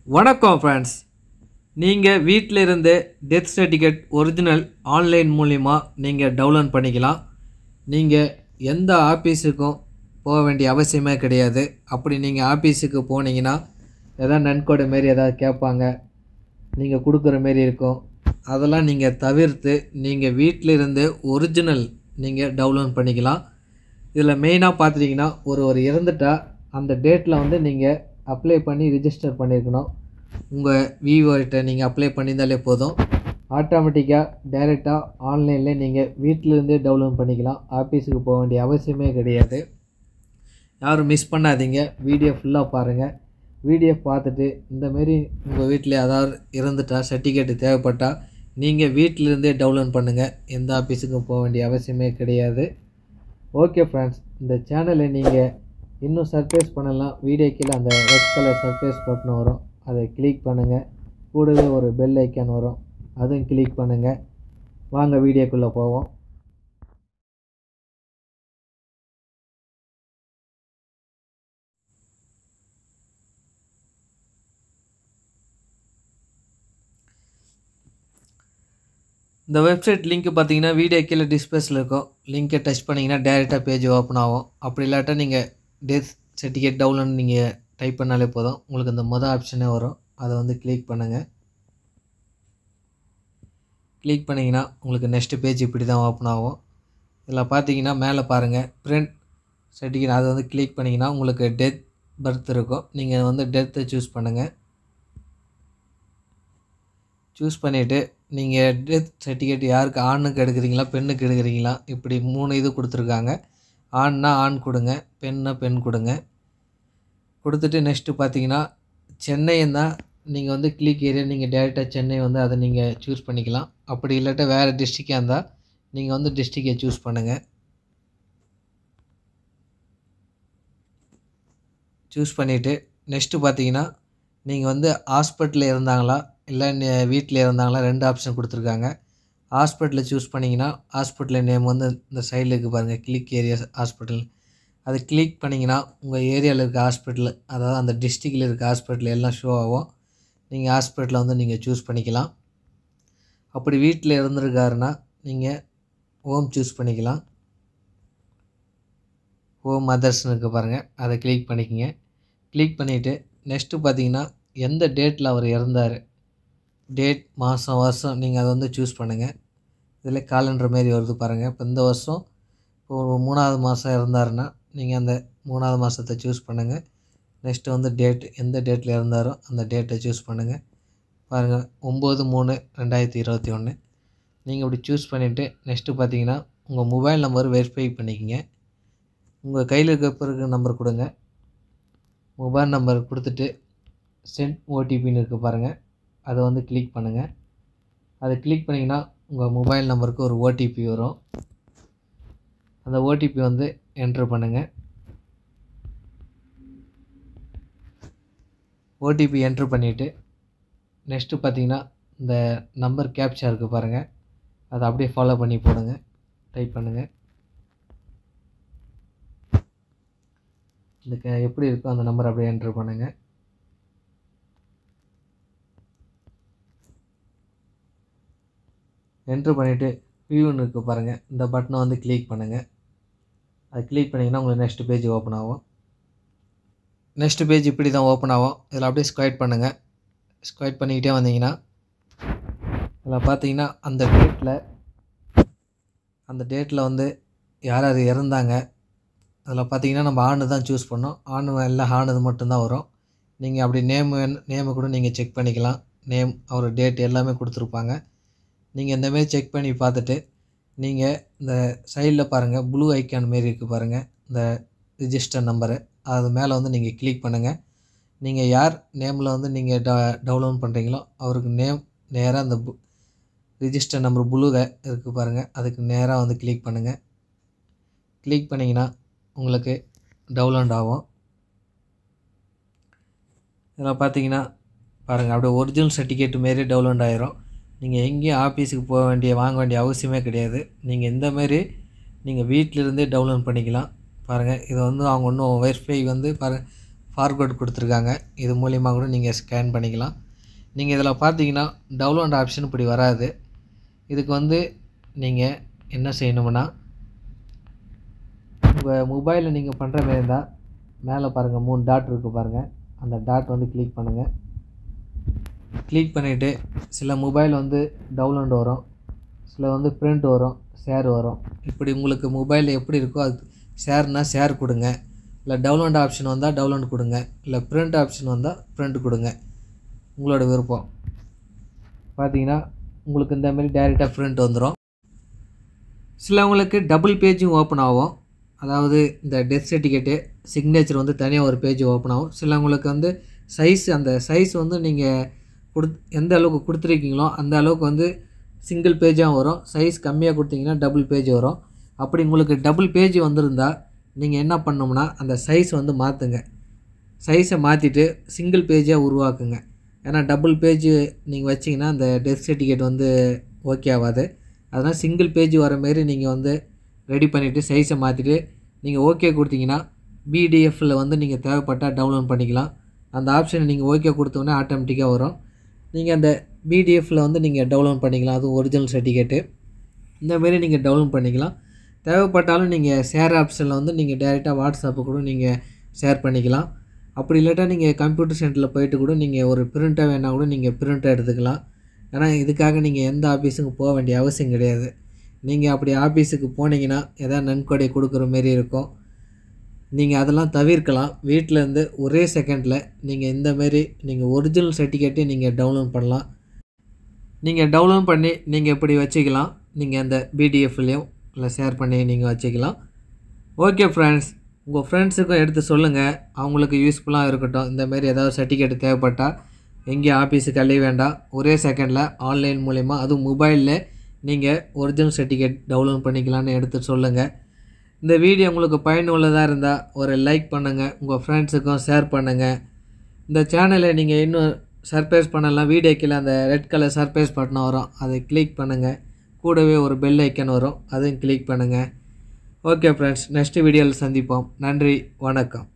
வணக்கம் ஃப்ரெண்ட்ஸ் நீங்கள் வீட்டில் இருந்து டெத் சர்டிஃபிகேட் ஒரிஜினல் ஆன்லைன் மூலிமா நீங்கள் டவுன்லோட் பண்ணிக்கலாம் நீங்கள் எந்த ஆஃபீஸுக்கும் போக வேண்டிய அவசியமே கிடையாது அப்படி நீங்கள் ஆஃபீஸுக்கு போனீங்கன்னா எதாவது நன்கொடை மாரி எதாவது கேட்பாங்க நீங்கள் கொடுக்குற மாரி இருக்கும் அதெல்லாம் நீங்கள் தவிர்த்து நீங்கள் வீட்டில் இருந்து ஒரிஜினல் நீங்கள் டவுன்லோட் பண்ணிக்கலாம் இதில் மெயினாக பார்த்துட்டிங்கன்னா ஒரு ஒரு இறந்துட்டா அந்த டேட்டில் வந்து நீங்கள் அப்ளை பண்ணி ரிஜிஸ்டர் பண்ணியிருக்கணும் உங்கள் விவோகிட்ட நீங்கள் அப்ளை பண்ணியிருந்தாலே போதும் ஆட்டோமேட்டிக்காக டைரெக்டாக ஆன்லைனில் நீங்கள் வீட்டிலேருந்தே டவுன்லோட் பண்ணிக்கலாம் ஆஃபீஸுக்கு போக வேண்டிய அவசியமே கிடையாது யாரும் மிஸ் பண்ணாதீங்க வீடியோ ஃபுல்லாக பாருங்கள் வீடியோ பார்த்துட்டு இந்தமாரி உங்கள் வீட்டில் ஏதாவது இருந்துட்டா சர்டிஃபிகேட்டு தேவைப்பட்டால் நீங்கள் வீட்டிலேருந்தே டவுன்லோட் பண்ணுங்கள் எந்த ஆஃபீஸுக்கும் போக வேண்டிய அவசியமே கிடையாது ஓகே ஃப்ரெண்ட்ஸ் இந்த சேனலை நீங்கள் இன்னும் சர்ப்ரைஸ் பண்ணலாம் வீடியோ கீழே அந்த ரெட் கலர் சர்ப்ரைஸ் பட்டன் வரும் அதை கிளிக் பண்ணுங்கள் கூடவே ஒரு பெல் ஐக்கான் வரும் அதுவும் கிளிக் பண்ணுங்கள் வாங்க வீடியோக்குள்ளே போவோம் இந்த வெப்சைட் லிங்க் பார்த்தீங்கன்னா வீடியோ கீழே டிஸ்பிளேஸில் இருக்கும் லிங்கை டச் பண்ணிங்கன்னா டேரெக்டாக பேஜ் ஓப்பன் ஆகும் அப்படி இல்லாட்டா நீங்கள் டெத் சர்டிஃபிகேட் டவுன்லோட் நீங்கள் டைப் பண்ணாலே போதும் உங்களுக்கு இந்த மொதல் ஆப்ஷனே வரும் அதை வந்து கிளிக் பண்ணுங்கள் கிளிக் பண்ணிங்கன்னா உங்களுக்கு நெக்ஸ்ட்டு பேஜ் இப்படி தான் ஓப்பன் ஆகும் இதில் பார்த்தீங்கன்னா மேலே பாருங்கள் பிரிண்ட் சர்டிஃபிகேட் அதை வந்து கிளிக் பண்ணிங்கன்னா உங்களுக்கு டெத் பர்த் இருக்கும் நீங்கள் வந்து டெத்தை சூஸ் பண்ணுங்கள் சூஸ் பண்ணிவிட்டு நீங்கள் டெத் சர்டிஃபிகேட் யாருக்கு ஆணுக்கு எடுக்கிறீங்களா பெண்ணுக்கு எடுக்கிறீங்களா இப்படி மூணு இது கொடுத்துருக்காங்க ஆண்னா ஆண் கொடுங்க பெண்ணா பெண் கொடுங்க கொடுத்துட்டு நெக்ஸ்ட்டு பார்த்தீங்கன்னா சென்னையும் தான் நீங்கள் வந்து கிளிக் ஏரியா நீங்கள் டேரெக்டாக சென்னை வந்து அதை நீங்கள் சூஸ் பண்ணிக்கலாம் அப்படி இல்லாட்டா வேறு டிஸ்ட்ரிக்டாக இருந்தால் நீங்கள் வந்து டிஸ்ட்ரிக்டை சூஸ் பண்ணுங்கள் சூஸ் பண்ணிவிட்டு நெக்ஸ்ட்டு பார்த்தீங்கன்னா நீங்கள் வந்து ஹாஸ்பிட்டலில் இருந்தாங்களா இல்லை வீட்டில் இருந்தாங்களா ரெண்டு ஆப்ஷன் கொடுத்துருக்காங்க ஹாஸ்பிட்டலில் சூஸ் பண்ணிங்கன்னா ஹாஸ்பிட்டல் நேம் வந்து இந்த சைடில் இருக்குது பாருங்கள் கிளிக் ஏரியா ஹாஸ்பிட்டல் அது கிளிக் பண்ணிங்கன்னா உங்கள் ஏரியாவில் இருக்க ஹாஸ்பிட்டல் அதாவது அந்த டிஸ்ட்ரிக்டில் இருக்க ஹாஸ்பிட்டல் எல்லாம் ஷோ ஆகும் நீங்கள் ஹாஸ்பிட்டலை வந்து நீங்கள் சூஸ் பண்ணிக்கலாம் அப்படி வீட்டில் இருந்திருக்காருன்னா நீங்கள் ஹோம் சூஸ் பண்ணிக்கலாம் ஹோம் அதர்ஸ்னு இருக்க பாருங்கள் அதை கிளிக் பண்ணிக்கோங்க கிளிக் பண்ணிவிட்டு நெக்ஸ்ட்டு பார்த்தீங்கன்னா எந்த டேட்டில் அவர் இறந்தார் டேட் மாதம் வருஷம் நீங்கள் அதை வந்து சூஸ் பண்ணுங்கள் இதில் காலண்டர் மாரி வருது பாருங்கள் இப்போ இந்த வருஷம் இப்போ ஒரு மூணாவது மாதம் இறந்தாருன்னா நீங்கள் அந்த மூணாவது மாதத்தை சூஸ் பண்ணுங்கள் நெக்ஸ்ட்டு வந்து டேட் எந்த டேட்டில் இறந்தாரோ அந்த டேட்டை சூஸ் பண்ணுங்கள் பாருங்கள் ஒம்பது மூணு ரெண்டாயிரத்தி இருபத்தி ஒன்று நீங்கள் இப்படி சூஸ் பண்ணிவிட்டு நெக்ஸ்ட்டு பார்த்தீங்கன்னா உங்கள் மொபைல் நம்பர் வெரிஃபை பண்ணிக்கோங்க உங்கள் கையில் இருக்க பிறகு நம்பர் கொடுங்க மொபைல் நம்பர் கொடுத்துட்டு சென்ட் ஓடிபின்னு இருக்குது பாருங்கள் அதை வந்து கிளிக் பண்ணுங்கள் அதை கிளிக் பண்ணிங்கன்னா உங்கள் மொபைல் நம்பருக்கு ஒரு ஓடிபி வரும் அந்த ஓடிபி வந்து என்ட்ரு பண்ணுங்கள் ஓடிபி என்ட்ரு பண்ணிவிட்டு நெக்ஸ்ட்டு பார்த்தீங்கன்னா இந்த நம்பர் கேப்ச்சா இருக்குது பாருங்கள் அதை அப்படியே ஃபாலோ பண்ணி போடுங்க டைப் பண்ணுங்கள் இந்த எப்படி இருக்கோ அந்த நம்பர் அப்படியே என்ட்ரு பண்ணுங்கள் என்ட்ரு பண்ணிவிட்டு வியூன்னு இருக்குது பாருங்கள் இந்த பட்டனை வந்து கிளிக் பண்ணுங்கள் அது கிளிக் பண்ணிங்கன்னா உங்களுக்கு நெக்ஸ்ட் பேஜ் ஓப்பன் ஆகும் நெக்ஸ்ட் பேஜ் இப்படி தான் ஓப்பன் ஆகும் இதில் அப்படியே ஸ்கொயட் பண்ணுங்கள் ஸ்கொயட் பண்ணிக்கிட்டே வந்தீங்கன்னா இதில் பார்த்தீங்கன்னா அந்த டேட்டில் அந்த டேட்டில் வந்து யார் யார் இறந்தாங்க அதில் பார்த்தீங்கன்னா நம்ம ஆணு தான் சூஸ் பண்ணோம் ஆணு எல்லாம் ஆணுது மட்டும்தான் வரும் நீங்கள் அப்படி நேம் நேமு கூட நீங்கள் செக் பண்ணிக்கலாம் நேம் அவர் டேட் எல்லாமே கொடுத்துருப்பாங்க நீங்கள் இந்தமாரி செக் பண்ணி பார்த்துட்டு நீங்கள் இந்த சைடில் பாருங்கள் ப்ளூ ஐக்கான் மாரி இருக்குது பாருங்கள் இந்த ரிஜிஸ்டர் நம்பரு அது மேலே வந்து நீங்கள் கிளிக் பண்ணுங்கள் நீங்கள் யார் நேமில் வந்து நீங்கள் ட டவுன்லோட் பண்ணுறீங்களோ அவருக்கு நேம் நேராக அந்த பு ரிஜிஸ்டர் நம்பர் ப்ளூவில் இருக்குது பாருங்கள் அதுக்கு நேராக வந்து கிளிக் பண்ணுங்கள் கிளிக் பண்ணிங்கன்னா உங்களுக்கு டவுன்லோட் ஆகும் இதில் பார்த்தீங்கன்னா பாருங்கள் அப்படியே ஒரிஜினல் சர்டிஃபிகேட் மாரி டவுன்லோட் ஆயிரும் நீங்கள் எங்கேயும் ஆஃபீஸுக்கு போக வேண்டிய வாங்க வேண்டிய அவசியமே கிடையாது நீங்கள் இந்தமாரி நீங்கள் வீட்டிலிருந்தே டவுன்லோட் பண்ணிக்கலாம் பாருங்கள் இது வந்து அவங்க ஒன்றும் வெரிஃபை வந்து பாருங்கள் ஃபார்கோட் கொடுத்துருக்காங்க இது மூலிமா கூட நீங்கள் ஸ்கேன் பண்ணிக்கலாம் நீங்கள் இதில் பார்த்தீங்கன்னா டவுன்லோட் ஆப்ஷன் இப்படி வராது இதுக்கு வந்து நீங்கள் என்ன செய்யணும்னா உங்கள் மொபைலில் நீங்கள் பண்ணுற மாதிரி இருந்தால் மேலே பாருங்கள் மூணு டாட் இருக்குது பாருங்கள் அந்த டாட் வந்து கிளிக் பண்ணுங்கள் கிளிக் பண்ணிவிட்டு சில மொபைல் வந்து டவுன்லோட் வரும் சில வந்து பிரிண்ட் வரும் ஷேர் வரும் இப்படி உங்களுக்கு மொபைல் எப்படி இருக்கோ அது ஷேர்னால் ஷேர் கொடுங்க இல்லை டவுன்லோட் ஆப்ஷன் வந்தால் டவுன்லோட் கொடுங்க இல்லை பிரிண்ட் ஆப்ஷன் வந்தால் பிரிண்ட் கொடுங்க உங்களோட விருப்பம் பார்த்தீங்கன்னா உங்களுக்கு இந்த மாதிரி டைரெக்டாக பிரிண்ட் வந்துடும் சிலவங்களுக்கு டபுள் பேஜும் ஓப்பன் ஆகும் அதாவது இந்த டெத் சர்டிஃபிகேட்டு சிக்னேச்சர் வந்து தனியாக ஒரு பேஜ் ஓப்பன் ஆகும் சிலவங்களுக்கு வந்து சைஸ் அந்த சைஸ் வந்து நீங்கள் கொடுத் எந்த அளவுக்கு கொடுத்துருக்கீங்களோ அந்த அளவுக்கு வந்து சிங்கிள் பேஜாக வரும் சைஸ் கம்மியாக கொடுத்தீங்கன்னா டபுள் பேஜ் வரும் அப்படி உங்களுக்கு டபுள் பேஜ் வந்திருந்தா நீங்கள் என்ன பண்ணணும்னா அந்த சைஸ் வந்து மாற்றுங்க சைஸை மாற்றிட்டு சிங்கிள் பேஜாக உருவாக்குங்க ஏன்னா டபுள் பேஜ் நீங்கள் வச்சிங்கன்னா அந்த டெத் சர்டிஃபிகேட் வந்து ஓகே ஆகாது அதனால் சிங்கிள் பேஜ் வர மாரி நீங்கள் வந்து ரெடி பண்ணிவிட்டு சைஸை மாற்றிட்டு நீங்கள் ஓகே கொடுத்தீங்கன்னா பிடிஎஃப்பில் வந்து நீங்கள் தேவைப்பட்டால் டவுன்லோட் பண்ணிக்கலாம் அந்த ஆப்ஷனை நீங்கள் ஓகே கொடுத்தோன்னே ஆட்டோமேட்டிக்காக வரும் நீங்கள் அந்த பிடிஎஃப்பில் வந்து நீங்கள் டவுன்லோட் பண்ணிக்கலாம் அதுவும் ஒரிஜினல் சர்டிஃபிகேட்டு இந்தமாரி நீங்கள் டவுன்லோட் பண்ணிக்கலாம் தேவைப்பட்டாலும் நீங்கள் ஷேர் ஆப்ஷனில் வந்து நீங்கள் டேரெக்டாக வாட்ஸ்அப்பு கூட நீங்கள் ஷேர் பண்ணிக்கலாம் அப்படி இல்லாட்டா நீங்கள் கம்ப்யூட்டர் சென்டரில் போயிட்டு கூட நீங்கள் ஒரு பிரிண்ட்டாக வேணால் கூட நீங்கள் பிரிண்ட்டாக எடுத்துக்கலாம் ஏன்னா இதுக்காக நீங்கள் எந்த ஆஃபீஸுக்கு போக வேண்டிய அவசியம் கிடையாது நீங்கள் அப்படி ஆஃபீஸுக்கு போனீங்கன்னா எதாவது நன்கொடை கொடுக்குற மாரி இருக்கும் நீங்கள் அதெல்லாம் தவிர்க்கலாம் வீட்டில் இருந்து ஒரே செகண்டில் நீங்கள் இந்தமாரி நீங்கள் ஒரிஜினல் சர்டிஃபிகேட்டே நீங்கள் டவுன்லோட் பண்ணலாம் நீங்கள் டவுன்லோட் பண்ணி நீங்கள் இப்படி வச்சுக்கலாம் நீங்கள் அந்த பிடிஎஃப்லேயும் இல்லை ஷேர் பண்ணி நீங்கள் வச்சுக்கலாம் ஓகே ஃப்ரெண்ட்ஸ் உங்கள் ஃப்ரெண்ட்ஸுக்கும் எடுத்து சொல்லுங்கள் அவங்களுக்கு யூஸ்ஃபுல்லாக இருக்கட்டும் இந்தமாரி ஏதாவது சர்டிஃபிகேட் தேவைப்பட்டால் எங்கேயும் ஆஃபீஸுக்கு அழிய வேண்டாம் ஒரே செகண்டில் ஆன்லைன் மூலிமா அதுவும் மொபைலில் நீங்கள் ஒரிஜினல் சர்டிஃபிகேட் டவுன்லோட் பண்ணிக்கலான்னு எடுத்து சொல்லுங்கள் இந்த வீடியோ உங்களுக்கு பயனுள்ளதாக இருந்தால் ஒரு லைக் பண்ணுங்கள் உங்கள் ஃப்ரெண்ட்ஸுக்கும் ஷேர் பண்ணுங்கள் இந்த சேனலை நீங்கள் இன்னும் சர்ப்ரைஸ் பண்ணலாம் வீடியோ கீழே அந்த ரெட் கலர் சர்ப்ரைஸ் பட்டன் வரும் அதை கிளிக் பண்ணுங்கள் கூடவே ஒரு பெல் ஐக்கன் வரும் அதையும் கிளிக் பண்ணுங்கள் ஓகே ஃப்ரெண்ட்ஸ் நெக்ஸ்ட் வீடியோவில் சந்திப்போம் நன்றி வணக்கம்